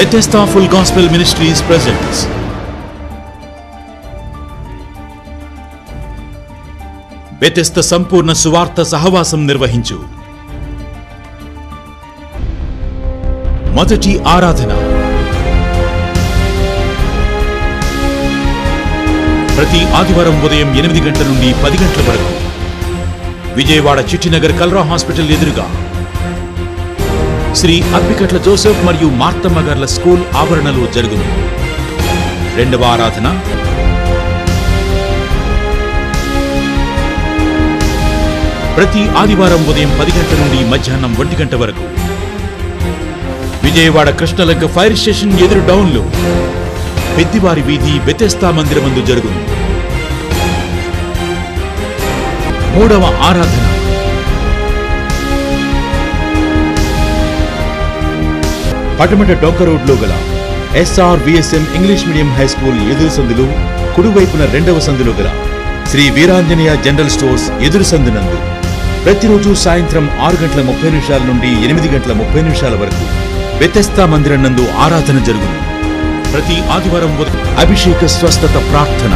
Bethesda Full Gospel Ministries presents Bethesda సంపూర్ణ సువార్త సహవాసం నిర్వహించు మొదటి ఆరాధన ప్రతి ఆదివారం ఉదయం ఎనిమిది గంటల నుండి పది గంటల వరకు విజయవాడ చిట్టినగర్ కల్రా హాస్పిటల్ ఎదురుగా శ్రీ అప్పికట్ల జోసెఫ్ మరియు మార్తమ్మ గార్ల స్కూల్ ఆవరణలో జరుగును రెండవ ఆరాధన ప్రతి ఆదివారం ఉదయం పది గంటల నుండి మధ్యాహ్నం ఒంటి గంట వరకు విజయవాడ కృష్ణలంక ఫైర్ స్టేషన్ ఎదురు డౌన్లో పెద్దివారి వీధి బెతెస్తా మందిరమందు జరుగును మూడవ ఆరాధన పటమట డొంక రోడ్లో గల SR VSM English medium high school ఎదురు సందులు కుడివైపున రెండవ సందులో గల శ్రీ వీరాంజనేయ జనరల్ స్టోర్స్ ఎదురు సందునందు ప్రతిరోజు సాయంత్రం ఆరు గంటల ముప్పై నిమిషాల నుండి ఎనిమిది గంటల ముప్పై నిమిషాల వరకు వ్యతస్థా మందిరం నందు ఆరాధన జరుగును ప్రతి ఆదివారం ఉదయం అభిషేక స్వస్థత ప్రార్థన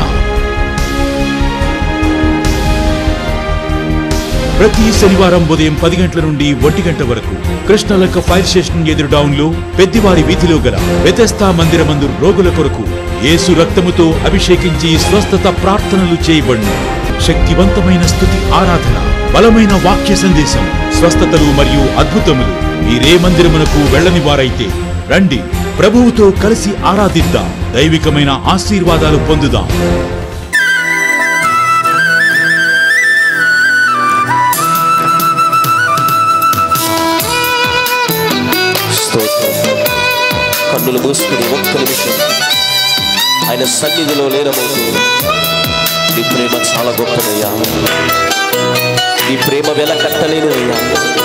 ప్రతి శనివారం ఉదయం పది గంటల నుండి ఒంటి గంట వరకు కృష్ణలంక ఫైర్ స్టేషన్ ఎదురు డౌన్ లో పెద్దివారి వీధిలో గల వ్యతస్థా మందిరమందు రోగుల కొరకు యేసు రక్తముతో అభిషేకించి స్వస్థత ప్రార్థనలు చేయబడును శక్తివంతమైన స్థుతి ఆరాధన బలమైన వాక్య సందేశం స్వస్థతలు మరియు అద్భుతములు మీరే మందిరమునకు వెళ్ళని వారైతే రండి ప్రభువుతో కలిసి ఆరాధిద్దాం దైవికమైన ఆశీర్వాదాలు పొందుదాం స్తోత్రం కన్నులు మూసుకుని ఒక్క నిమిషం ఆయన సన్నిధిలో లేనమైతే నీ ప్రేమ చాలా గొప్పదయ్యా నీ ప్రేమ వెల కట్టలేనిదయ్యా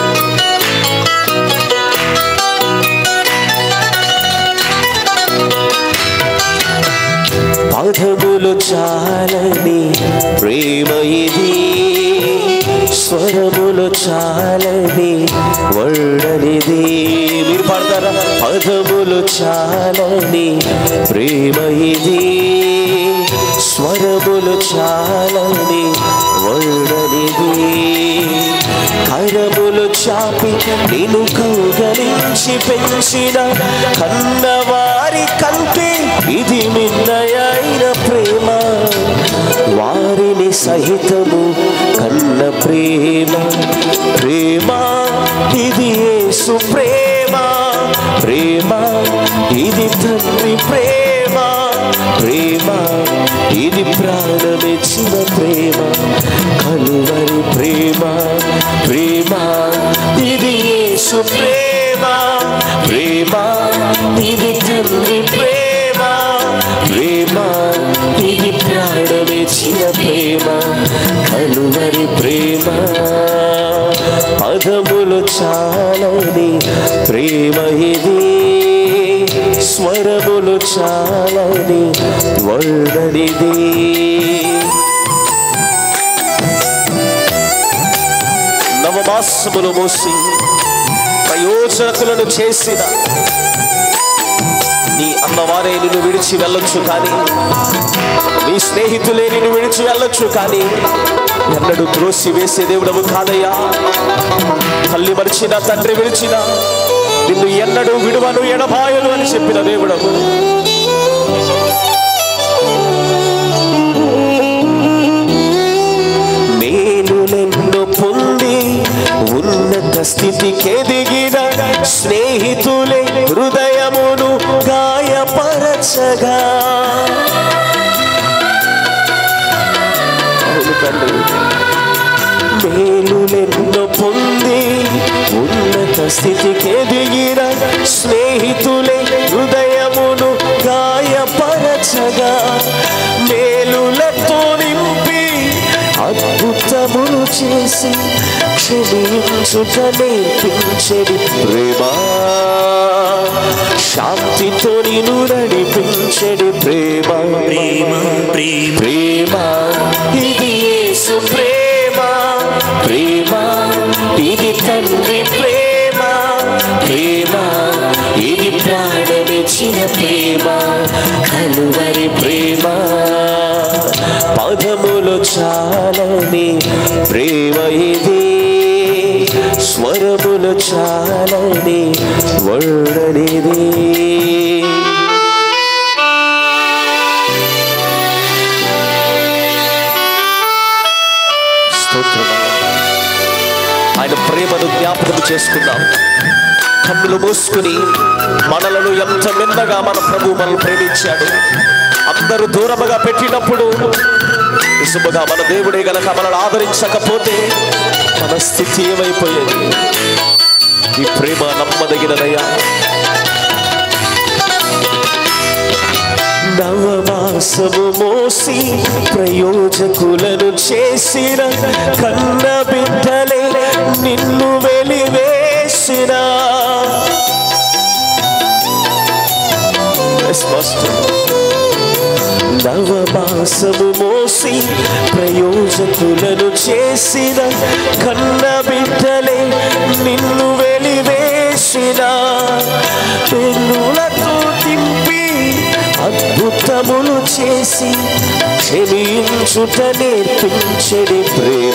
పాదములు చాలని ప్రేమ ఇది స్వరములు చాలని వర్ణనిది మీరు పాడతారా పదములు చాలని ప్రేమ ఇది స్వరములు చాలని వర్ణనిది కరములు చాపి నేను కౌగలించి పెంచిన కన్నవారి కంటే ఇది మిన్నయైన ప్రేమ వారిని సహితము కన్న ప్రేమ ప్రేమ ఇది యేసు ప్రేమ ప్రేమ ఇది తండ్రి ప్రేమ ప్రేమ ఇది ప్రాణమిచ్చిన ప్రేమ కలువరి ప్రేమ ప్రేమ ఇది యేసు ప్రేమ ప్రేమ ఇది తండ్రి ప్రేమ ప్రేమ ఇది ప్రాణమిచ్చిన ప్రేమ కలువరి ప్రేమ పదములు చాలని ప్రేమ ఇది స్వరములు చాలని వర్ణనిది నవమాసములు మోసి ప్రయోజనకులను చేసిన నీ అన్నవారే నిన్ను విడిచి వెళ్ళొచ్చు కానీ నీ స్నేహితులే నిన్ను విడిచి వెళ్ళొచ్చు కానీ ఎన్నడూ త్రోసి వేసే దేవుడము కాదయ్యా తల్లి మరిచిన తండ్రి విడిచిన నిన్ను ఎన్నడూ విడువను ఎడబాయను అని చెప్పిన దేవుడము మేలులెన్నో పొంది ఉన్నత స్థితికి ఎదిగిన స్నేహితులే హృదయమును గాయపరచగా అవును తండ్రి మేలులెన్నో పొంది ఉన్నత స్థితికి ఎదిగిన స్నేహితులే హృదయమును గాయపరచగా మేలులతో నింపి అద్భుతములు చేసి క్షమించుట నేర్పించెడి ప్రేమ శాంతితో నిన్ను నడిపించెడి ప్రేమ ప్రేమ ప్రేమ ప్రేమ ఇది యేసు ప్రేమ ప్రేమ ఇది తండ్రి ప్రేమ ప్రేమ ఇది ప్రాణమిచ్చిన కలువరి ప్రేమ పదములు చాలని ప్రేమ ఇది స్వరములు చాలని వర్ణనిది స్తోత్రమయ్యా. ఆయన ప్రేమను జ్ఞాపకం చేసుకుందాం కన్నులు మూసుకుని మనలను ఎంత మిన్నగా మన ప్రభు మనల్ని ప్రేమించాడు అందరూ దూరముగా పెట్టినప్పుడు నిజముగా మన దేవుడే గనక మనల్ని ఆదరించకపోతే మన స్థితి ఏమైపోయేది ఈ ప్రేమ నమ్మదగినదయ్యా నవమాసము మోసి ప్రయోజకులను చేసిన కన్న బిడ్డలే నిన్ను వెలివేసిన Yes, Master. నవమాసము మోసి ప్రయోజకులను చేసిన కన్న బిడ్డలే నిన్ను వెలివేసిన పెన్నులతో తింపి అద్భుతములు చేసి క్షమించుట నేర్పించడి ప్రేమ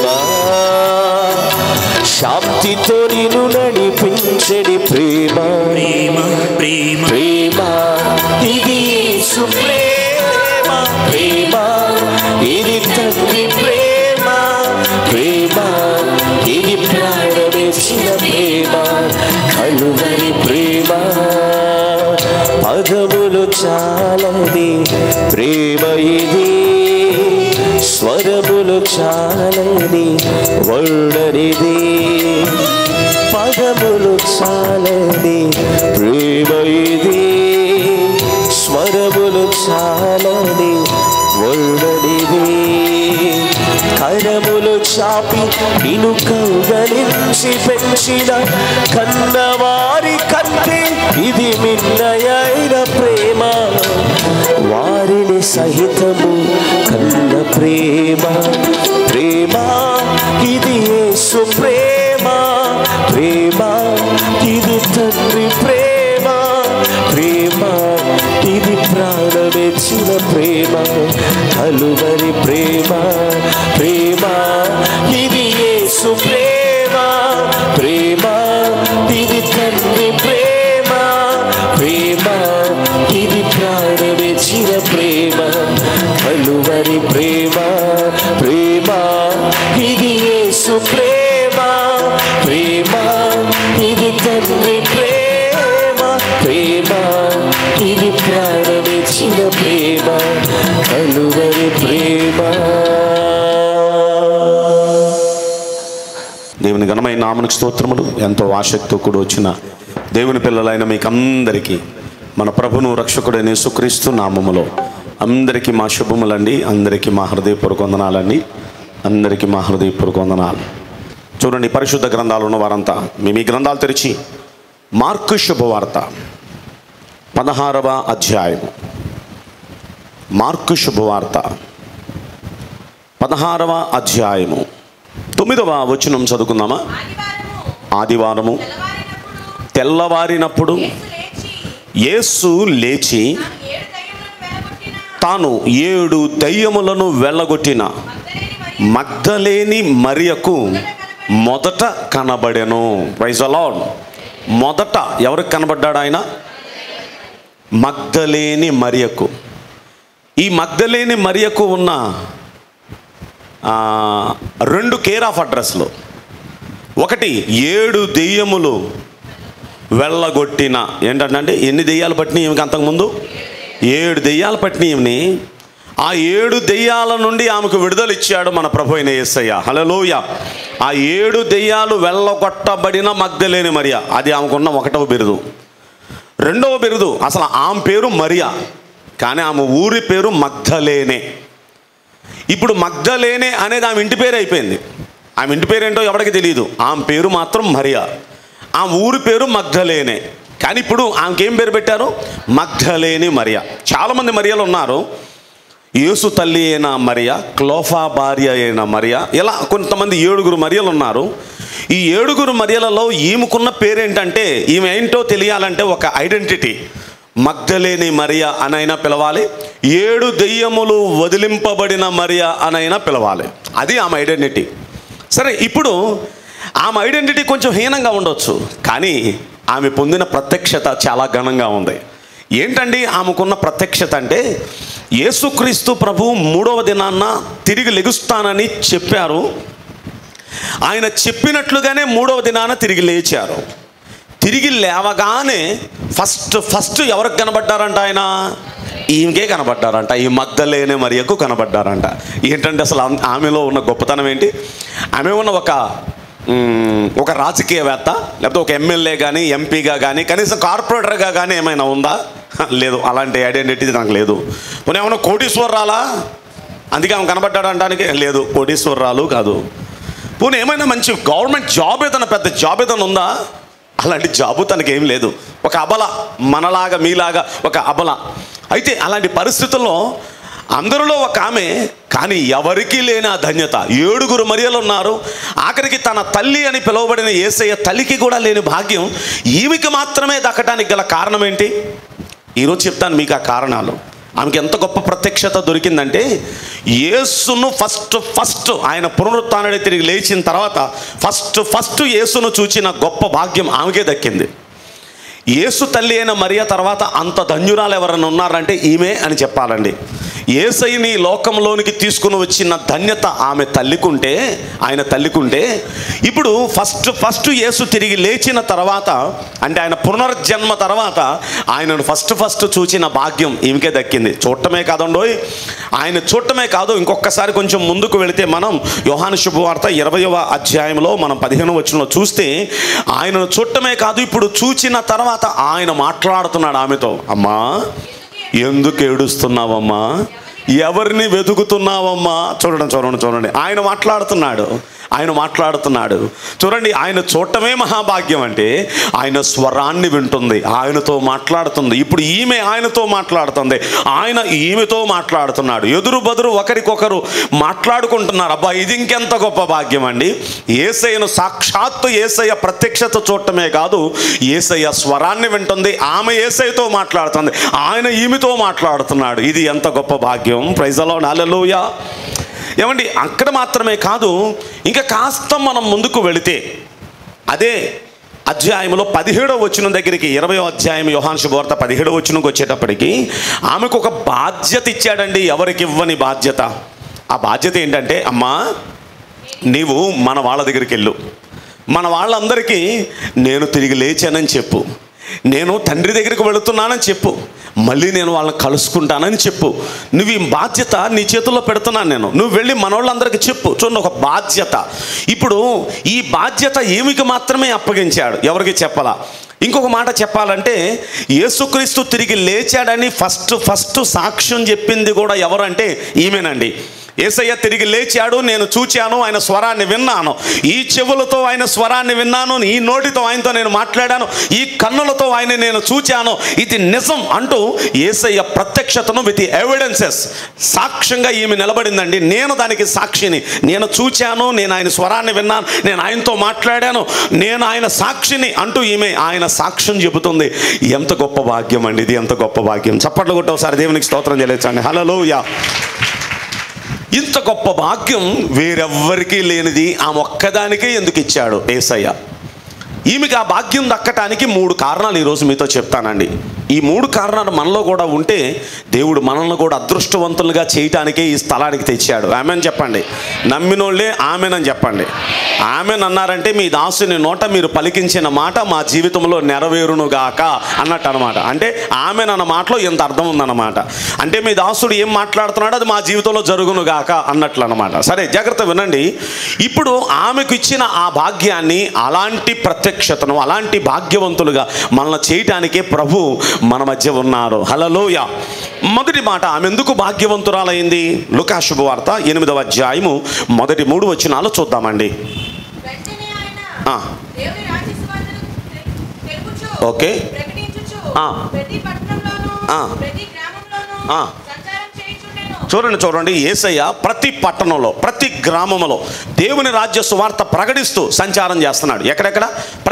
శాంతితో నిన్ను నడిపించడి ప్రేమ ప్రేమ ప్రేమ ప్రేమ ఇది యేసు ప్రేమ ప్రేమ ఇది తండ్రి ప్రేమ ప్రేమ ఇది ప్రాణమిచ్చిన ప్రేమ కలువరి ప్రేమ పదములు చాలని ప్రేమ ఇది స్వరములు చాలని వర్ణనిది పదములు చాలని ప్రేమ ఇది స్వరములు చాలని వర్ణనిది కరములు చాపి నిన్ను కౌగలించి పెంచిన కన్నవారి కంటే ఇది మిన్నయైన ప్రేమ వారిని సహితము కన్న ప్రేమ ప్రేమ ఇది యేసు ప్రేమ ప్రేమ ఇది తండ్రి ప్రేమ ప్రేమ ఇది ప్రాణమెచ్చిన ప్రేమ కలువరి ప్రేమ ప్రేమ ఇది యేసు ప్రేమ ప్రేమ ఇది తండ్రి ప్రేమ ప్రేమ ఇది ప్రాణమెచ్చిన ప్రేమ కలువరి ప్రేమ ప్రేమ ఇది యేసు ప్రేమ ప్రేమ ఇది తండ్రి ప్రేమ ప్రేమ ఇది ప్రాణమిచ్చిన ప్రేమ కలువరి ప్రేమ దేవుని ఘనమైన నామనికి స్తోత్రములు ఎంతో ఆసక్తితో కూడా వచ్చిన దేవుని పిల్లలైన మీకు అందరికీ మన ప్రభును రక్షకుడైన యేసుక్రీస్తు నామములో అందరికీ మా శుభములండి అందరికీ మా హృదయపూర్వక వందనాలండి అందరికీ మా హృదయపూర్వక వందనాలు చూడండి పరిశుద్ధ గ్రంథాలు ఉన్న వారంతా మేము ఈ గ్రంథాలు తెరిచి మార్కు శుభవార్త పదహారవ అధ్యాయము మార్కు శుభవార్త పదహారవ అధ్యాయము తొమ్మిదవ వచనం చదువుకుందామా ఆదివారము తెల్లవారినప్పుడు యేసు లేచి తాను ఏడు దయ్యములను వెళ్ళగొట్టిన మగ్ధలేని మరియకు మొదట కనబడెను ప్రైజ్ అలాడ్ మొదట ఎవరికి కనబడ్డాడు ఆయన మగ్ధలేని మరియకు ఈ మగ్ధలేని మరియకు ఉన్న ఆ, రెండు కేర్ ఆఫ్ అడ్రస్లు ఒకటి ఏడు దెయ్యములు వెళ్ళగొట్టిన ఏంటంటే ఎన్ని దెయ్యాలు పట్టినాయి ఈమెకి అంతకుముందు ఏడు దెయ్యాలు పట్టినాయి ఈమెని ఆ ఏడు దెయ్యాల నుండి ఆమెకు విడుదల ఇచ్చాడు మన ప్రభు అయిన యేసయ్య హలలోయ ఆ ఏడు దెయ్యాలు వెళ్ళగొట్టబడిన మగ్ధలేని మరియా అది ఆమెకున్న ఒకటవ బిరుదు రెండవ బిరుదు అసలు ఆమె పేరు మరియా కానీ ఆమె ఊరి పేరు మగ్ధలేనే ఇప్పుడు మగ్ధలేనే అనేది ఆమె ఇంటి పేరు అయిపోయింది ఆమె ఇంటి పేరు ఏంటో ఎవరికి తెలియదు ఆమె పేరు మాత్రం మరియా ఆమె ఊరి పేరు మగ్ధలేనే కానీ ఇప్పుడు ఆమెకి ఏం పేరు పెట్టారు మగ్ధలేని మరియా చాలామంది మరియలు ఉన్నారు యేసు తల్లి అయిన మరియా క్లోఫా భార్య అయిన మరియా ఇలా కొంతమంది ఏడుగురు మరియలు ఉన్నారు ఈ ఏడుగురు మరియలలో ఈమెకున్న పేరేంటంటే ఈమె ఏంటో తెలియాలంటే ఒక ఐడెంటిటీ మగ్ధలేని మరియా అనైనా పిలవాలి ఏడు దెయ్యములు వదిలింపబడిన మరియా అనైనా పిలవాలి అది ఆమె ఐడెంటిటీ సరే ఇప్పుడు ఆమె ఐడెంటిటీ కొంచెం హీనంగా ఉండొచ్చు కానీ ఆమె పొందిన ప్రత్యక్షత చాలా ఘనంగా ఉంది ఏంటండి ఆమెకున్న ప్రత్యక్షత అంటే యేసుక్రీస్తు ప్రభు మూడవ దినాన్న తిరిగి లెగుస్తానని చెప్పారు ఆయన చెప్పినట్లుగానే మూడవ దినాన తిరిగి లేచారు తిరిగి లేవగానే ఫస్ట్ ఫస్ట్ ఎవరికి కనబడ్డారంట ఆయన ఈమెకే కనబడ్డారంట ఈ మగ్ధలేనే మరియకు కనబడ్డారంట ఏంటంటే అసలు ఆమె- ఆమెలో ఉన్న గొప్పతనం ఏంటి ఆమె ఉన్న ఒక మ్, ఒక రాజకీయవేత్త లేకపోతే ఒక ఎమ్మెల్యే కానీ ఎంపీగా కానీ కనీసం కార్పొరేటర్గా కానీ ఏమైనా ఉందా లేదు అలాంటి ఐడెంటిటీ నాకు లేదు పోనీ ఏమన్నా కోటీశ్వరరాలా అందుకే ఆమె కనబడ్డాడు అనడానికి లేదు కోటీశ్వరరాలు కాదు పోనీ ఏమైనా మంచి గవర్నమెంట్ జాబ్ ఏదైనా పెద్ద జాబ్ ఏదైనా ఉందా అలాంటి జాబు తనకేం లేదు ఒక అబల మనలాగా మీలాగా ఒక అబల అయితే అలాంటి పరిస్థితుల్లో అందరిలో ఒక ఆమె కానీ ఎవరికీ లేని ఆ ధన్యత ఏడుగురు మరియలు ఉన్నారు ఆఖరికి తన తల్లి అని పిలువబడిన ఏసయ్య తల్లికి కూడా లేని భాగ్యం ఈమెకి మాత్రమే దక్కడానికి గల కారణం ఏంటి ఈరోజు చెప్తాను మీకు ఆ కారణాలు ఆమెకి ఎంత గొప్ప ప్రత్యక్షత దొరికిందంటే యేసును ఫస్ట్ ఫస్ట్ ఆయన పునరుత్థానుడి తిరిగి లేచిన తర్వాత ఫస్ట్ ఫస్ట్ యేసును చూచిన గొప్ప భాగ్యం ఆమెకే దక్కింది యేసు తల్లి అయిన మరియ తర్వాత అంత ధన్యురాలు ఎవరైనా ఉన్నారంటే ఈమె అని చెప్పాలండి ఏసైని ఈ లోకంలోనికి తీసుకుని వచ్చిన ధన్యత ఆమె తల్లికుంటే ఆయన తల్లికుంటే ఇప్పుడు ఫస్ట్ ఫస్ట్ యేసు తిరిగి లేచిన తర్వాత అంటే ఆయన పునర్జన్మ తర్వాత ఆయనను ఫస్ట్ ఫస్ట్ చూచిన భాగ్యం ఈమెకే దక్కింది చూడటమే కాదండోయ్ ఆయన చూడటమే కాదు ఇంకొకసారి కొంచెం ముందుకు వెళితే మనం యోహాను శుభవార్త ఇరవయవ అధ్యాయంలో మనం పదిహేను వచనంలో చూస్తే ఆయనను చూడటమే కాదు ఇప్పుడు చూచిన తర్వాత ఆయన మాట్లాడుతున్నాడు ఆమెతో అమ్మా ఎందుకు ఏడుస్తున్నావమ్మా ఎవరిని వెతుకుతున్నావమ్మా చూడండి చూడండి చూడండి ఆయన మాట్లాడుతున్నాడు ఆయన మాట్లాడుతున్నాడు చూడండి ఆయన చూడటమే మహాభాగ్యం అంటే ఆయన స్వరాన్ని వింటుంది ఆయనతో మాట్లాడుతుంది ఇప్పుడు ఈమె ఆయనతో మాట్లాడుతుంది ఆయన ఈమెతో మాట్లాడుతున్నాడు ఎదురు బదురు ఒకరికొకరు మాట్లాడుకుంటున్నారు అబ్బా ఇది ఇంకెంత గొప్ప భాగ్యం అండి ఏసయ్యను సాక్షాత్తు ఏసయ్య ప్రత్యక్షత చూడటమే కాదు ఏసయ్య స్వరాన్ని వింటుంది ఆమె ఏసయ్యతో మాట్లాడుతుంది ఆయన ఈమెతో మాట్లాడుతున్నాడు ఇది ఎంత గొప్ప భాగ్యం ప్రైజలో నాలలోయ ఏమండి అక్కడ మాత్రమే కాదు ఇంకా కాస్త మనం ముందుకు వెళితే అదే అధ్యాయంలో పదిహేడవ వచ్చిన దగ్గరికి ఇరవై అధ్యాయం యోహాన్ శుభవార్త పదిహేడవ వచ్చినకి వచ్చేటప్పటికి ఆమెకు ఒక బాధ్యత ఇచ్చాడండి ఎవరికి ఇవ్వని బాధ్యత ఆ బాధ్యత ఏంటంటే అమ్మా నీవు మన వాళ్ళ దగ్గరికి వెళ్ళు మన వాళ్ళందరికీ నేను తిరిగి లేచానని చెప్పు నేను తండ్రి దగ్గరికి వెళుతున్నానని చెప్పు మళ్ళీ నేను వాళ్ళని కలుసుకుంటానని చెప్పు నువ్వు ఈ బాధ్యత నీ చేతుల్లో పెడుతున్నాను నేను నువ్వు వెళ్ళి మనోళ్ళందరికీ చెప్పు చూడండి ఒక బాధ్యత ఇప్పుడు ఈ బాధ్యత ఏమికి మాత్రమే అప్పగించాడు ఎవరికి చెప్పాలా ఇంకొక మాట చెప్పాలంటే యేసుక్రీస్తు తిరిగి లేచాడని ఫస్ట్ ఫస్ట్ సాక్ష్యం చెప్పింది కూడా ఎవరంటే ఈమెనండి ఏసయ్య తిరిగి లేచాడు నేను చూచాను ఆయన స్వరాన్ని విన్నాను ఈ చెవులతో ఆయన స్వరాన్ని విన్నాను ఈ నోటితో ఆయనతో నేను మాట్లాడాను ఈ కన్నులతో ఆయన నేను చూచాను ఇది నిజం అంటూ ఏసయ్య ప్రత్యక్షతను విత్ ఎవిడెన్సెస్ సాక్ష్యంగా ఈమె నిలబడిందండి నేను దానికి సాక్షిని నేను చూచాను నేను ఆయన స్వరాన్ని విన్నాను నేను ఆయనతో మాట్లాడాను నేను ఆయన సాక్షిని అంటూ ఈమె ఆయన సాక్ష్యం చెబుతుంది ఎంత గొప్ప భాగ్యం అండి ఇది ఎంత గొప్ప భాగ్యం చప్పట్లు కొట్టి ఒకసారి దేవునికి స్తోత్రం చేయలేచండి హలో యా ఇంత గొప్ప భాగ్యం వేరెవ్వరికీ లేనిది ఆ ఒక్కదానికే ఎందుకు ఇచ్చాడు ఏసయ్య ఈమెకి ఆ భాగ్యం దక్కటానికి మూడు కారణాలు ఈరోజు మీతో చెప్తానండి ఈ మూడు కారణాలు మనలో కూడా ఉంటే దేవుడు మనల్ని కూడా అదృష్టవంతులుగా చేయటానికే ఈ స్థలానికి తెచ్చాడు ఆమెను చెప్పండి నమ్మినోళ్ళే ఆమెనని చెప్పండి ఆమెను అన్నారంటే మీ దాసుని నోట మీరు పలికించిన మాట మా జీవితంలో నెరవేరునుగాక అన్నట్టు అనమాట అంటే ఆమెను అన్న మాటలో ఎంత అర్థం ఉందన్నమాట అంటే మీ దాసుడు ఏం మాట్లాడుతున్నాడో అది మా జీవితంలో జరుగునుగాక అన్నట్లు అనమాట సరే జాగ్రత్త వినండి ఇప్పుడు ఆమెకు ఇచ్చిన ఆ భాగ్యాన్ని అలాంటి ప్రత్యక్షతను అలాంటి భాగ్యవంతులుగా మనల్ని చేయటానికే ప్రభు మన మధ్య ఉన్నారు హలలోయ మొదటి మాట ఆమె ఎందుకు భాగ్యవంతురాలైంది లుకా శుభవార్త ఎనిమిదవ అధ్యాయము మొదటి మూడు వచనాలు చూద్దామండి వెంటనే ఆయన ఆ. దేవుని రాజ్య సువార్తను తె- తెలుపుచు, ఓకే. ప్రకటించుచు, ఆ. ప్రతి పట్టణంలోనూ, ఆ. ప్రతి గ్రామంలోనూ ఆ. సంచారం చేయుచుండెను. చూడండి చూడండి ఏసయ్య ప్రతి పట్టణంలో ప్రతి గ్రామంలో దేవుని రాజ్య సువార్త ప్రకటిస్తూ సంచారం చేస్తున్నాడు ఎక్కడెక్కడ ప్రతి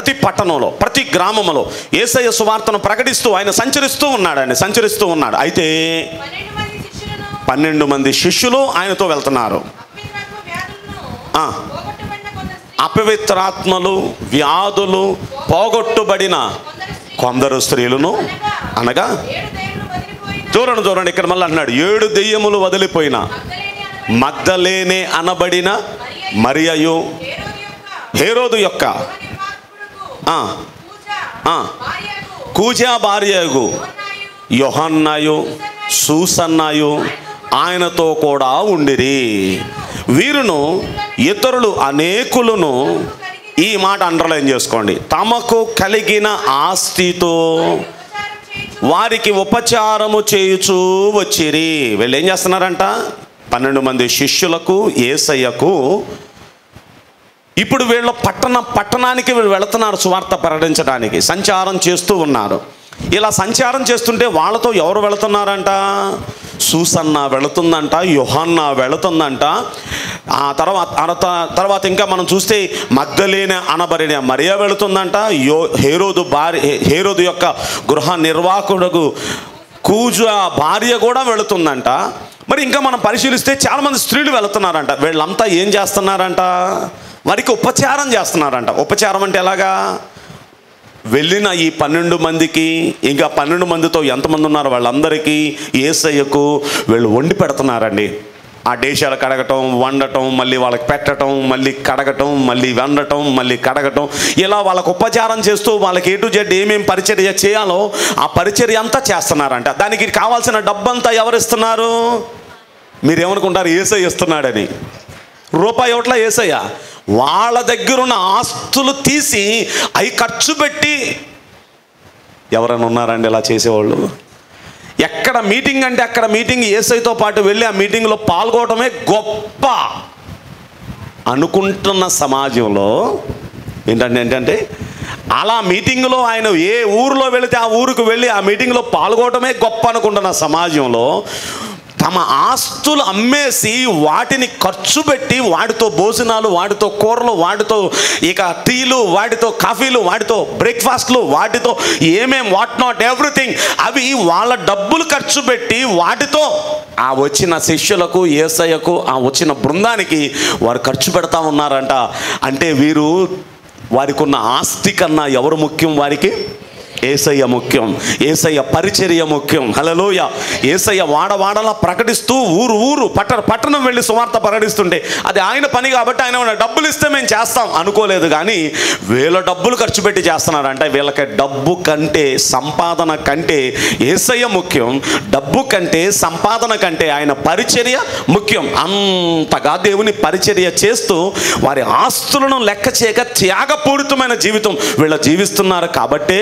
ప్రతి పట్టణంలో ప్రతి గ్రామంలో ఏసయ్య సువార్తను ప్రకటిస్తూ ఆయన సంచరిస్తూ ఉన్నాడండి సంచరిస్తూ ఉన్నాడు అయితే పన్నెండు మంది శిష్యులను పన్నెండు మంది శిష్యులు ఆయనతో వెళ్తున్నారు అప్పిత్రత్వ వ్యాధులను ఆ. పోగొట్టబడిన కొందరు స్త్రీ- అపవిత్రాత్మలు వ్యాధులు పోగొట్టుబడిన కొందరు స్త్రీ- కొందరు స్త్రీలను అనగా ఏడు దయ్యములు వదిలిపోయిన చూడండి చూడండి ఇక్కడ మళ్ళీ అన్నాడు ఏడు దెయ్యములు వదిలిపోయిన మగ్ధలేని అనబడిన మగ్ధలేనే అనబడిన మరియయు హేరోదు హేరోదు యొక్క యొక్క గృహ నిర్వాహకుడుకు ఆ, కూజ ఆ. భార్యకు కూజా భార్యగు యోన్నాయు యోహన్నాయు సూసన్నాయు ఆయనతో కూడా ఉండిరి వీరును ఇతరులు అనేకులను ఈ మాట అండర్లైన్ చేసుకోండి తమకు కలిగిన ఆస్తితో ఉపచారం చేయించు వారికి ఉపచారము చేయుచూ వచ్చిరి వీళ్ళు ఏం చేస్తున్నారంట పన్నెండు మంది శిష్యులకు ఏసయ్యకు ఇప్పుడు వీళ్ళ పట్టణ పట్టణానికి వీళ్ళు వెళుతున్నారు సువార్త ప్రకటించడానికి సంచారం చేస్తూ ఉన్నారు ఇలా సంచారం చేస్తుంటే వాళ్ళతో ఎవరు వెళుతున్నారంట సూసన్న వెళుతుందంట యుహన్న వెళుతుందంట ఆ తర్వాత అరత- తర్వాత ఇంకా మనం చూస్తే మగ్ధలేని అనబడిన మరియ వెళుతుందంట యో హేరోదు భార్య హేరోదు యొక్క గృహ నిర్వాహకుడుకు కూజ భార్య కూడా వెళుతుందంట మరి ఇంకా మనం పరిశీలిస్తే చాలామంది స్త్రీలు వెళుతున్నారంట వీళ్ళంతా ఏం చేస్తున్నారంట వారికి ఉపచారం చేస్తున్నారంట ఉపచారం అంటే ఎలాగా వెళ్ళిన ఈ పన్నెండు మందికి ఇంకా పన్నెండు మందితో ఎంతమంది ఉన్నారు వాళ్ళందరికీ ఏసయ్యకు వీళ్ళు వండి పెడుతున్నారండి ఆ దేశాలు కడగటం వండటం మళ్ళీ వాళ్ళకి పెట్టటం మళ్ళీ కడగటం మళ్ళీ వండటం మళ్ళీ కడగటం ఇలా వాళ్ళకు ఉపచారం చేస్తూ వాళ్ళకి ఏ టు జెడ్ ఏమేమి పరిచర్య చేయాలో ఆ పరిచర్య అంతా చేస్తున్నారంట దానికి కావాల్సిన డబ్బంతా ఎవరిస్తున్నారు మీరేమనుకుంటారు ఏసై ఇస్తున్నాడని రూపాయి ఒకట్లా ఏసయ్య వాళ్ళ దగ్గరున్న ఆస్తులు తీసి అవి ఖర్చు పెట్టి ఎవరైనా ఉన్నారండి ఇలా చేసేవాళ్ళు ఎక్కడ మీటింగ్ అంటే అక్కడ మీటింగ్ ఏసైతో పాటు వెళ్ళి ఆ మీటింగ్లో పాల్గొనడమే గొప్ప అనుకుంటున్న సమాజంలో ఏంటంటే ఏంటంటే అలా మీటింగ్లో ఆయన ఏ ఊరిలో వెళితే ఆ ఊరికి వెళ్ళి ఆ మీటింగ్లో పాల్గొనడమే గొప్ప అనుకుంటున్న సమాజంలో తమ ఆస్తులు అమ్మేసి వాటిని ఖర్చు పెట్టి వాటితో భోజనాలు వాటితో కూరలు వాటితో ఇక టీలు వాటితో కాఫీలు వాటితో బ్రేక్ఫాస్ట్లు వాటితో ఏమేం వాట్ నాట్ ఎవ్రీథింగ్ అవి వాళ్ళ డబ్బులు ఖర్చు పెట్టి వాటితో ఆ వచ్చిన శిష్యులకు ఏసయ్యకు ఆ వచ్చిన బృందానికి వారు ఖర్చు పెడతా ఉన్నారంట అంటే వీరు వారికి ఉన్న ఆస్తి కన్నా ఎవరు ముఖ్యం వారికి ఏసయ్య ముఖ్యం ఏసయ్య పరిచర్య ముఖ్యం హలలోయ ఏసయ్య వాడవాడలా ప్రకటిస్తూ ఊరు ఊరు పట్టణ పట్టణం వెళ్ళి సువార్త ప్రకటిస్తుంటే అది ఆయన పని కాబట్టి ఆయన ఏమన్నా డబ్బులు ఇస్తే మేము చేస్తాం అనుకోలేదు కానీ వీళ్ళ డబ్బులు ఖర్చు పెట్టి చేస్తున్నారంటే వీళ్ళకి డబ్బు కంటే సంపాదన కంటే ఏసయ్య ముఖ్యం డబ్బు కంటే సంపాదన కంటే ఆయన పరిచర్య ముఖ్యం అంతగా దేవుని పరిచర్య చేస్తూ వారి ఆస్తులను లెక్క చేయక త్యాగపూరితమైన జీవితం వీళ్ళ జీవిస్తున్నారు కాబట్టే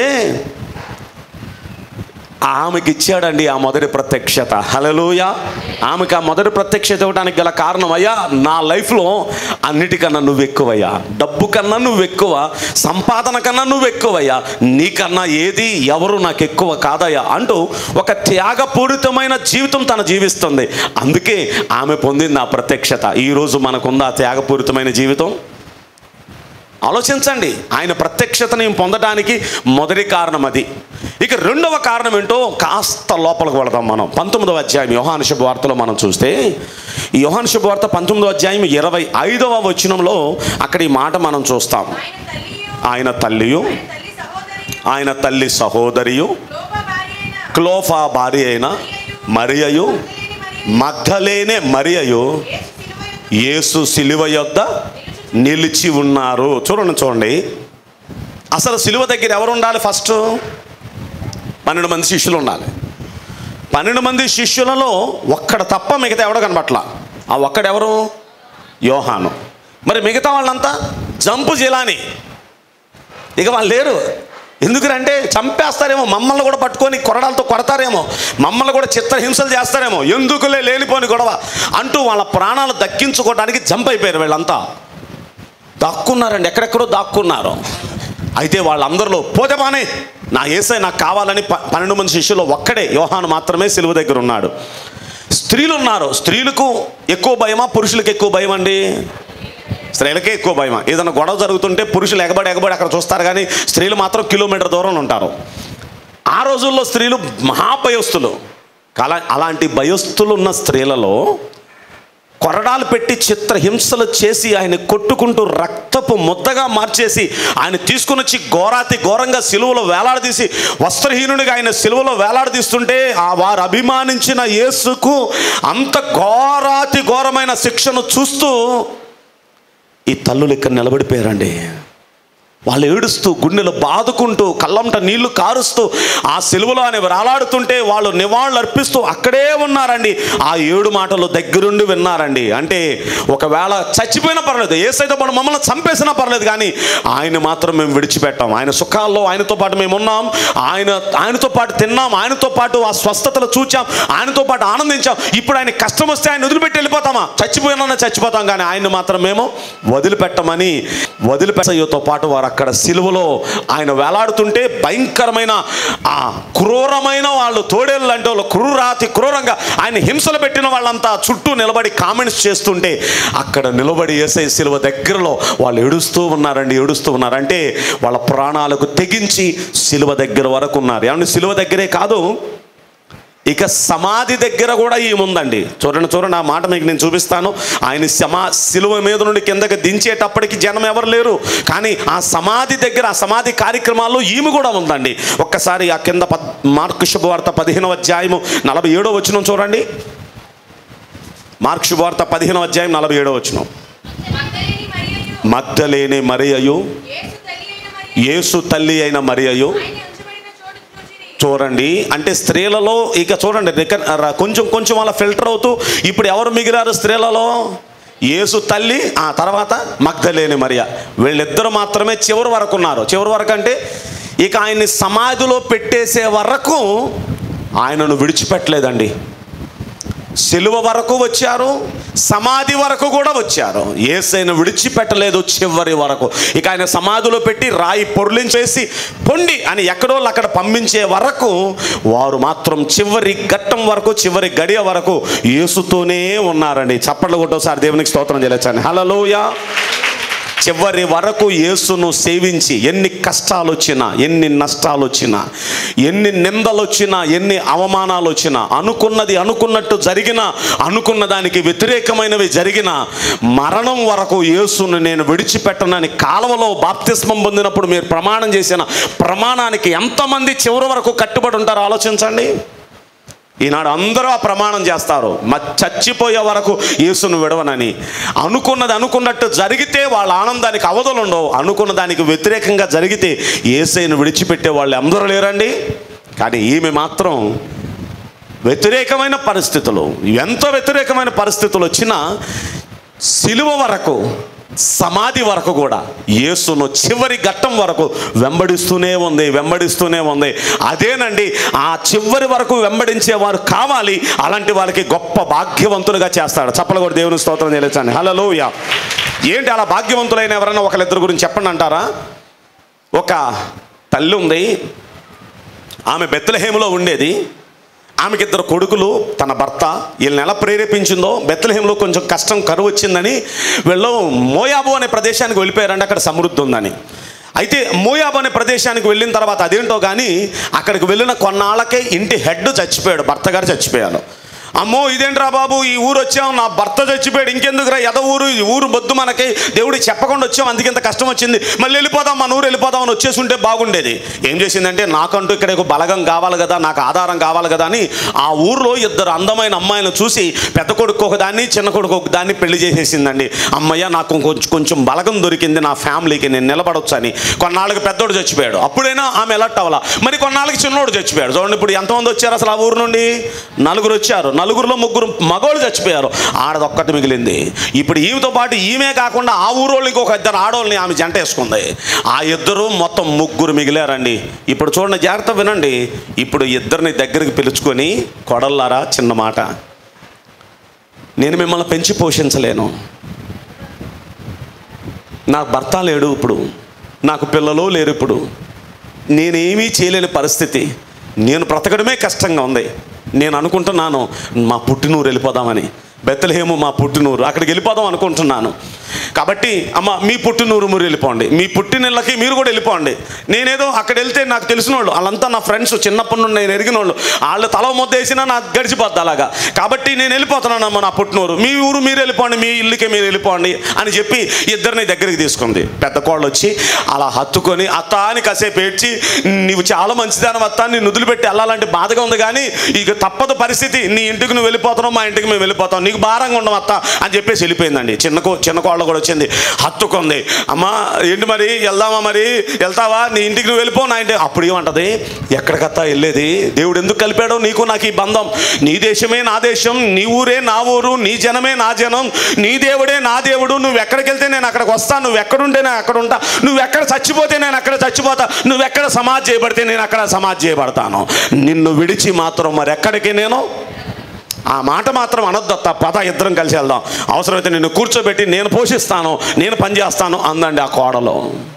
ఆమెకి ఇచ్చాడండి ఆ మొదటి ప్రత్యక్షత హలలోయ ఆమెకి ఆ మొదటి ప్రత్యక్షత ఇవ్వడానికి గల కారణం అయ్యా నా లైఫ్లో అన్నిటికన్నా నువ్వు ఎక్కువయ్యా డబ్బు కన్నా నువ్వు ఎక్కువ సంపాదన కన్నా నువ్వు ఎక్కువయ్యా నీకన్నా ఏది ఎవరు నాకు ఎక్కువ కాదయ్యా అంటూ ఒక త్యాగపూరితమైన జీవితం తను జీవిస్తుంది అందుకే ఆమె పొందింది ఆ ప్రత్యక్షత ఈరోజు మనకుందా ఆ త్యాగపూరితమైన జీవితం ఆలోచించండి ఆయన ప్రత్యక్షతని పొందడానికి మొదటి కారణం అది ఇక రెండవ కారణం ఏంటో కాస్త లోపలికి వెళదాం మనం పంతొమ్మిదవ అధ్యాయం యోహాను శుభవార్తలో మనం చూస్తే ఈ యోహాను శుభవార్త పంతొమ్మిదవ అధ్యాయం ఇరవై ఐదవ వచనంలో అక్కడ ఈ మాట మనం చూస్తాం ఆయన తల్లియు ఆయన తల్లియు ఆయన తల్లి సహోదరియు ఆయన తల్లి సహోదరియు లోప భార్య అయిన క్లోఫా భార్య అయిన మరియయు మగ్ధలేని మరియ మగ్ధలేనే మరియయు యేసు శిలువ యేసు శిలువ యొద్ద యొద్ద నిలిచి ఉన్నారు చూడండి చూడండి అసలు శిలువ దగ్గర ఎవరు ఉండాలి ఫస్ట్ పన్నెండు మంది శిష్యులు ఉండాలి పన్నెండు మంది శిష్యులలో ఒక్కడ తప్ప మిగతా ఎవడో కనబట్ల ఆ ఒక్కడెవరు యోహాను మరి మిగతా వాళ్ళంతా జంపు జిలాని ఇక వాళ్ళు లేరు ఎందుకంటే చంపేస్తారేమో మమ్మల్ని కూడా పట్టుకొని కొరడాలతో కొడతారేమో మమ్మల్ని కూడా చిత్రహింసలు చేస్తారేమో ఎందుకులే లేనిపోని గొడవ అంటూ వాళ్ళ ప్రాణాలు దక్కించుకోవడానికి జంప్ అయిపోయారు వీళ్ళంతా దాక్కున్నారండి ఎక్కడెక్కడో దాక్కున్నారు అయితే వాళ్ళందరిలో పోతే బానే నా ఏసై నాకు కావాలని ప- పన్నెండు మంది శిష్యులు ఒక్కడే యోహాను మాత్రమే సిలువ దగ్గర ఉన్నాడు స్త్రీలు ఉన్నారు స్త్రీలకు ఎక్కువ భయమా పురుషులకు ఎక్కువ భయం అండి స్త్రీలకే ఎక్కువ భయం ఏదైనా గొడవ జరుగుతుంటే పురుషులు ఎగబడి ఎగబడి అక్కడ చూస్తారు కానీ స్త్రీలు మాత్రం కిలోమీటర్ దూరంలో ఉంటారు ఆ రోజుల్లో స్త్రీలు మహాభయస్తులు అలా అలాంటి భయస్తులు ఉన్న స్త్రీలలో కొరడాలు పెట్టి చిత్రహింసలు చేసి ఆయన కొట్టుకుంటూ రక్తపు ముద్దగా మార్చేసి ఆయన తీసుకుని వచ్చి ఘోరాతి ఘోరంగా సిలువలో వేలాడదీసి వస్త్రహీనుడిగా ఆయన సిలువలో వేలాడదీస్తుంటే ఆ వారు అభిమానించిన యేసుకు అంత ఘోరాతి ఘోరమైన శిక్షను చూస్తూ ఈ తల్లులు ఇక్కడ నిలబడిపోయారండి వాళ్ళు ఏడుస్తూ గుండెలు బాదుకుంటూ కళ్ళంట నీళ్లు కారుస్తూ ఆ సిలువలో ఆయన వేలాడుతుంటే వాళ్ళు నివాళులు అర్పిస్తూ అక్కడే ఉన్నారండి ఆ ఏడు మాటలు దగ్గరుండి విన్నారండి అంటే ఒకవేళ చచ్చిపోయినా పర్లేదు ఏసైతే పాటు మమ్మల్ని చంపేసినా పర్లేదు కానీ ఆయన మాత్రం మేము విడిచిపెట్టాం ఆయన సుఖాల్లో ఆయనతో పాటు మేము ఉన్నాం ఆయన ఆయనతో పాటు తిన్నాం ఆయనతో పాటు ఆ స్వస్థతలు చూచాం ఆయనతో పాటు ఆనందించాం ఇప్పుడు ఆయన కష్టం వస్తే ఆయన వదిలిపెట్టి వెళ్ళిపోతామా చచ్చిపోయినా చచ్చిపోతాం కానీ ఆయన మాత్రం మేము వదిలిపెట్టమని వదిలిపెట్టయ్యతో పాటు వారు అక్కడ సిలువలో ఆయన వేలాడుతుంటే భయంకరమైన ఆ క్రూరమైన వాళ్ళు తోడేళ్ళు అంటే వాళ్ళు క్రూరాతి క్రూరంగా ఆయన హింసలు పెట్టిన వాళ్ళంతా చుట్టూ నిలబడి కామెంట్స్ చేస్తుంటే అక్కడ నిలబడి ఏసై సిలువ దగ్గరలో వాళ్ళు ఏడుస్తూ ఉన్నారండి ఏడుస్తూ ఉన్నారు అంటే వాళ్ళ ప్రాణాలకు తెగించి సిలువ దగ్గర వరకు ఉన్నారు ఏమంటే సిలువ దగ్గరే కాదు ఇక సమాధి దగ్గర కూడా ఈముందండి చూడండి చూడండి ఆ మాట మీకు నేను చూపిస్తాను ఆయన సమా సిలువ మీద నుండి కిందకి దించేటప్పటికి జనం ఎవరు లేరు కానీ ఆ సమాధి దగ్గర ఆ సమాధి కార్యక్రమాల్లో ఈమె కూడా ఉందండి ఒక్కసారి ఆ కింద పద్ మార్కు శుభవార్త పదిహేనవ అధ్యాయము నలభై ఏడో వచ్చిన చూడండి మార్క్ శుభవార్త పదిహేనవ అధ్యాయం నలభై ఏడో వచ్చిన మగ్దలేని మరియయు, మద్దలేని మరియయు యేసు తల్లి అయిన మరియ, యేసు తల్లి అయిన మరియయు ఆయన ఉంచబడిన చోటు చూచిరి. చూడండి అంటే స్త్రీలలో ఇక చూడండి రిక- ర- కొంచెం కొంచెం అలా ఫిల్టర్ అవుతూ ఇప్పుడు ఎవరు మిగిలారు స్త్రీలలో యేసు తల్లి ఆ తర్వాత మగ్ధలేని మరియ వీళ్ళిద్దరు మాత్రమే చివరి వరకు ఉన్నారు చివరి వరకు అంటే ఇక ఆయన్ని సమాధిలో పెట్టేసే వరకు ఆయనను విడిచిపెట్టలేదండి సిలువ వరకు వచ్చారు సమాధి వరకు కూడా వచ్చారు ఏసైన విడిచిపెట్టలేదు చివరి వరకు ఇక ఆయన సమాధిలో పెట్టి రాయి పొర్లించేసి పొండి అని ఎక్కడో అక్కడ పంపించే వరకు వారు మాత్రం చివరి ఘట్టం వరకు చివరి గడియ వరకు యేసుతోనే ఉన్నారండి చప్పట్లు కొట్టోసారి దేవునికి స్తోత్రం చేయొచ్చండి హలోయ చివరి వరకు యేసును సేవించి ఎన్ని కష్టాలు వచ్చినా ఎన్ని నష్టాలు వచ్చినా ఎన్ని నిందలు వచ్చినా ఎన్ని అవమానాలు వచ్చినా అనుకున్నది అనుకున్నట్టు జరిగినా అనుకున్న దానికి వ్యతిరేకమైనవి జరిగిన మరణం వరకు యేసును నేను విడిచిపెట్టనని కాలువలో బాప్తిస్మం పొందినప్పుడు మీరు ప్రమాణం చేసిన ప్రమాణానికి ఎంతమంది చివరి వరకు కట్టుబడి ఉంటారో ఆలోచించండి ఈనాడు అందరూ ఆ ప్రమాణం చేస్తారు మ చచ్చిపోయే వరకు యేసును విడవనని అనుకున్నది అనుకున్నట్టు జరిగితే వాళ్ళ ఆనందానికి అవధులు ఉండవు అనుకున్న దానికి వ్యతిరేకంగా జరిగితే ఏసైను విడిచిపెట్టే వాళ్ళు అందరూ లేరండి కానీ ఈమె మాత్రం వ్యతిరేకమైన పరిస్థితులు ఎంత వ్యతిరేకమైన పరిస్థితులు వచ్చినా సిలువ వరకు సమాధి వరకు కూడా యేసును చివరి ఘట్టం వరకు వెంబడిస్తూనే ఉంది వెంబడిస్తూనే ఉంది అదేనండి ఆ చివరి వరకు వెంబడించే వారు కావాలి అలాంటి వాళ్ళకి గొప్ప భాగ్యవంతులుగా చేస్తాడు చప్పలు కూడా దేవుని స్తోత్రం చేయలేచండి హలో ఏంటి అలా భాగ్యవంతులైన ఎవరైనా ఒకళ్ళిద్దరు గురించి చెప్పండి అంటారా ఒక తల్లి ఉంది ఆమె బెత్తలహేములో ఉండేది ఆమెకి ఇద్దరు కొడుకులు తన భర్త వీళ్ళని ఎలా ప్రేరేపించిందో బెత్తలహేములో కొంచెం కష్టం కరువు వచ్చిందని వీళ్ళు మోయాబు అనే ప్రదేశానికి వెళ్ళిపోయారండి అక్కడ సమృద్ధి ఉందని అయితే మోయాబు అనే ప్రదేశానికి వెళ్ళిన తర్వాత అదేంటో కానీ అక్కడికి వెళ్ళిన కొన్నాళ్ళకే ఇంటి హెడ్ చచ్చిపోయాడు భర్త గారు చచ్చిపోయాడు అమ్మో ఇదేంట్రా బాబు ఈ ఊరు వచ్చాం నా భర్త చచ్చిపోయాడు ఇంకెందుకురా ఎద ఊరు ఈ ఊరు బొద్దు మనకి దేవుడి చెప్పకుండా వచ్చాం అందుకే ఇంత కష్టం వచ్చింది మళ్ళీ వెళ్ళిపోదాం మన ఊరు వెళ్ళిపోదాం అని వచ్చేసి ఉంటే బాగుండేది ఏం చేసిందంటే నాకంటూ ఇక్కడ ఒక బలగం కావాలి కదా నాకు ఆధారం కావాలి కదా అని ఆ ఊర్లో ఇద్దరు అందమైన అమ్మాయిలను చూసి పెద్ద కొడుకు ఒక దాన్ని చిన్న కొడుకు ఒక దాన్ని పెళ్లి చేసేసిందండి అమ్మయ్య నాకు కొంచెం కొంచెం బలగం దొరికింది నా ఫ్యామిలీకి నేను నిలబడొచ్చు అని కొన్నాళ్ళకి పెద్దోడు చచ్చిపోయాడు అప్పుడైనా ఆమె ఎలర్ట్ అవ్వాలా మరి కొన్నాళ్ళకి చిన్నోడు చచ్చిపోయాడు చూడండి ఇప్పుడు ఎంతమంది వచ్చారు అసలు ఆ ఊరు నుండి నలుగురు వచ్చారు నలుగురులో ముగ్గురు మగోళ్ళు చచ్చిపోయారు ఆడదొక్కటి మిగిలింది ఇప్పుడు ఈమెతో పాటు ఈమె కాకుండా ఆ ఊరోళ్ళు ఇంకొక ఇద్దరు ఆడోళ్ళని ఆమె జంట వేసుకుంది ఆ ఇద్దరు మొత్తం ముగ్గురు మిగిలారండి ఇప్పుడు చూడండి జాగ్రత్త వినండి ఇప్పుడు ఇద్దరిని దగ్గరికి పిలుచుకొని కొడల్లారా చిన్న మాట నేను మిమ్మల్ని పెంచి పోషించలేను నాకు భర్త లేడు ఇప్పుడు నాకు పిల్లలు లేరు ఇప్పుడు నేనేమీ చేయలేని పరిస్థితి నేను బ్రతకడమే కష్టంగా ఉంది నేను అనుకుంటున్నాను మా పుట్టినూరు వెళ్ళిపోదామని బెత్తలహేము మా పుట్టినూరు అక్కడికి వెళ్ళిపోదాం అనుకుంటున్నాను కాబట్టి అమ్మ మీ పుట్టినూరు మీరు వెళ్ళిపోండి మీ పుట్టినళ్ళకి మీరు కూడా వెళ్ళిపోండి నేనేదో అక్కడ వెళ్తే నాకు తెలిసిన వాళ్ళు వాళ్ళంతా నా ఫ్రెండ్స్ చిన్నప్పటి నుండి నేను ఎరిగిన వాళ్ళు వాళ్ళు తల ముద్ద వేసినా నాకు గడిచిపోద్ది అలాగా కాబట్టి నేను వెళ్ళిపోతున్నాను అమ్మ నా పుట్టినూరు మీ ఊరు మీరు వెళ్ళిపోండి మీ ఇల్లుకే మీరు వెళ్ళిపోండి అని చెప్పి ఇద్దరిని దగ్గరికి తీసుకుంది పెద్ద కోళ్ళు వచ్చి అలా హత్తుకొని అత్త అని కాసేపు ఏడ్చి నీవు చాలా మంచిదాని అత్త నిన్ను వదిలిపెట్టి వెళ్ళాలంటే బాధగా ఉంది కానీ ఇక తప్పదు పరిస్థితి నీ ఇంటికి నువ్వు వెళ్ళిపోతున్నావు మా ఇంటికి మేము వెళ్ళిపోతాం నీకు భారంగా ఉండం అత్త అని చెప్పేసి వెళ్ళిపోయిందండి చిన్న కో- చిన్న కోళ్ళ కూడా వచ్చింది హత్తుకుంది అమ్మా ఏంటి మరి వెళ్దామా మరి వెళ్తావా నీ ఇంటికి నువ్వు వెళ్ళిపో నా ఇంటి అప్పుడు ఏమంటది ఎక్కడికత్తా వెళ్ళేది దేవుడు ఎందుకు కలిపాడో నీకు నాకు ఈ బంధం నీ దేశమే నా దేశం నీ ఊరే నా ఊరు నీ జనమే నా జనం నీ దేవుడే నా దేవుడు నువ్వు ఎక్కడికి వెళ్తే నేను అక్కడికి వస్తాను నువ్వు ఎక్కడుంటే నేను అక్కడ ఉంటా నువ్వు ఎక్కడ చచ్చిపోతే నేను అక్కడ చచ్చిపోతా నువ్వు ఎక్కడ సమాజ్ చేయబడితే నేను అక్కడ సమాజ్ చేయబడతాను నిన్ను విడిచి మాత్రం మరి ఎక్కడికి నేను ఆ మాట మాత్రం అనొద్దత్త పద ఇద్దరం కలిసి వెళ్దాం అవసరమైతే నిన్ను కూర్చోబెట్టి నేను పోషిస్తాను నేను పని చేస్తాను అందండి ఆ కోడలో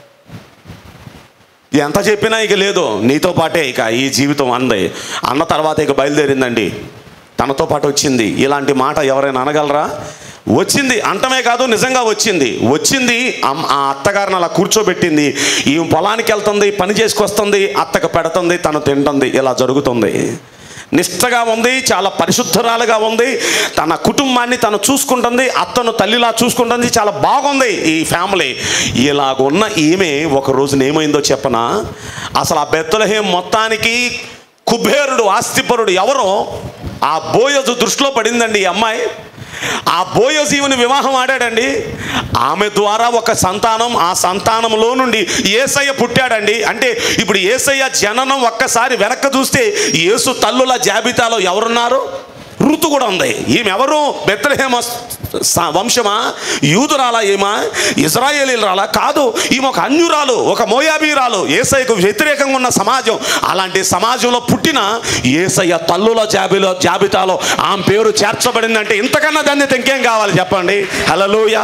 ఎంత చెప్పినా ఇక లేదు నీతో పాటే ఇక ఈ జీవితం అంది అన్న తర్వాత ఇక బయలుదేరిందండి తనతో పాటు వచ్చింది ఇలాంటి మాట ఎవరైనా అనగలరా వచ్చింది అంటమే కాదు నిజంగా వచ్చింది వచ్చింది అమ్- ఆ అత్తగారిని అలా కూర్చోబెట్టింది ఈ పొలానికి వెళ్తుంది పని చేసుకొస్తుంది అత్తకు పెడుతుంది తను తింటుంది ఇలా జరుగుతుంది నిష్టగా ఉంది చాలా పరిశుద్ధరాలుగా ఉంది తన కుటుంబాన్ని తను చూసుకుంటుంది అత్తను తల్లిలా చూసుకుంటుంది చాలా బాగుంది ఈ ఫ్యామిలీ ఇలాగున్న ఈమె ఒక రోజున ఏమైందో చెప్పనా అసలు ఆ బెత్తలహేం మొత్తానికి కుబేరుడు ఆస్తిపరుడు ఎవరో ఆ బోయజు దృష్టిలో పడిందండి ఈ అమ్మాయి ఆ బోయోజీవుని వివాహం ఆడాడండి ఆమె ద్వారా ఒక సంతానం ఆ సంతానంలో నుండి ఏసయ్య పుట్టాడండి అంటే ఇప్పుడు ఏసయ్య జననం ఒక్కసారి వెనక్కి చూస్తే యేసు తల్లుల జాబితాలో ఎవరున్నారు ఋతు కూడా ఉంది ఈమె ఎవరు బెత్తలహేమ స- వంశమా యూదురాలా ఈమె ఇజ్రాయేలీరాలా కాదు ఈమె ఒక అన్యురాలు ఒక మోయాబీరాలు ఏసయ్యకు వ్యతిరేకంగా ఉన్న సమాజం అలాంటి సమాజంలో పుట్టిన ఏసయ్య తల్లుల జాబిలో జాబితాలో ఆమె పేరు చేర్చబడిందంటే ఇంతకన్నా దాన్ని ఇంకేం కావాలి చెప్పండి హలలోయ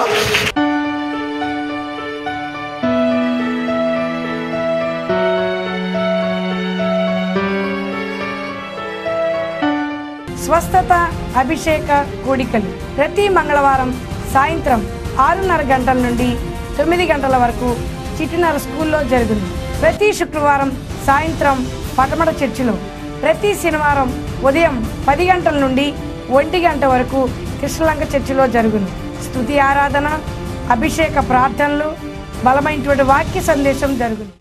స్వస్థత అభిషేక కూడికలు ప్రతి మంగళవారం సాయంత్రం ఆరున్నర గంటల నుండి తొమ్మిది గంటల వరకు చిటినర స్కూల్లో జరుగును ప్రతి శుక్రవారం సాయంత్రం పటమట చర్చిలో ప్రతి శనివారం ఉదయం పది గంటల నుండి ఒంటి గంట వరకు కృష్ణలంక చర్చిలో జరుగును స్తుతి ఆరాధన అభిషేక ప్రార్థనలు బలమైనటువంటి వాక్య సందేశం జరుగును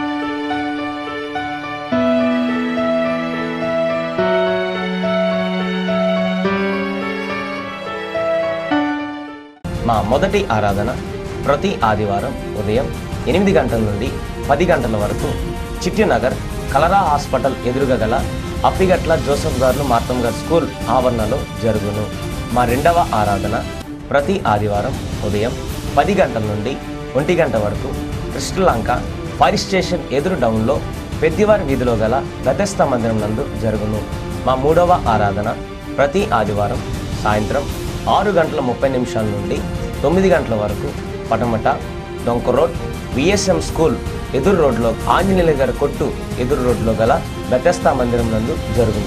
మా మొదటి ఆరాధన ప్రతి ఆదివారం ఉదయం ఎనిమిది గంటల నుండి పది గంటల వరకు చిట్టినగర్ కలరా హాస్పిటల్ ఎదురుగా గల అప్పిగట్ల జోసఫ్ గారు మార్తం గారు స్కూల్ ఆవరణలో జరుగును మా రెండవ ఆరాధన ప్రతి ఆదివారం ఉదయం పది గంటల నుండి ఒంటి గంట వరకు కృష్ణలంక ఫైర్ స్టేషన్ ఎదురు డౌన్లో పెద్దివారి వీధిలో గల గతస్థ మందిరం నందు జరుగును మా మూడవ ఆరాధన ప్రతి ఆదివారం సాయంత్రం ఆరు గంటల ముప్పై నిమిషాల నుండి తొమ్మిది గంటల వరకు పటమట డొంక రోడ్ విఎస్ఎం స్కూల్ ఎదురు రోడ్లో ఆంజనేయుల గారి కొట్టు ఎదురు రోడ్లో గల బెతస్తా మందిరం నందు జరుగును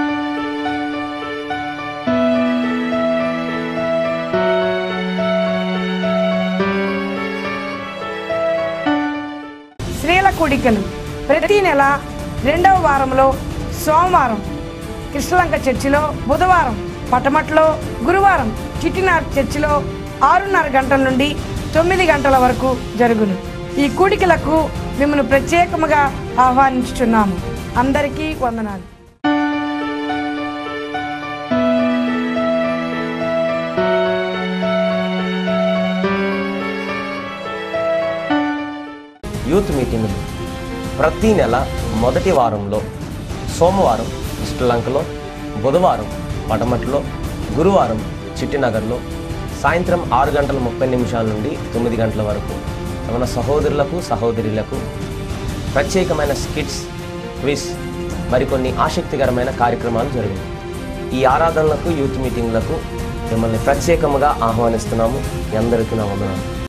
స్త్రీల కూడికలు ప్రతి నెల రెండవ వారంలో సోమవారం కృష్ణలంక చర్చిలో బుధవారం పటమట్లో గురువారం చిట్టినార్ చర్చిలో ఆరున్నర గంటల నుండి తొమ్మిది గంటల వరకు జరుగును ఈ కూడికలకు మిమ్మల్ని ప్రత్యేకముగా ఆహ్వానించుచున్నాము అందరికీ వందనాలు యూత్ మీటింగులు ప్రతి నెల మొదటి వారంలో సోమవారం శ్రీలంకలో బుధవారం పటమట్లో గురువారం చిట్టినగర్లో సాయంత్రం ఆరు గంటల ముప్పై నిమిషాల నుండి తొమ్మిది గంటల వరకు మన సహోదరులకు సహోదరులకు ప్రత్యేకమైన స్కిట్స్ క్విజ్ మరికొన్ని ఆసక్తికరమైన కార్యక్రమాలు జరిగాయి ఈ ఆరాధనలకు యూత్ మీటింగ్లకు మిమ్మల్ని ప్రత్యేకముగా ఆహ్వానిస్తున్నాము మీ అందరికీ నా వందనాలు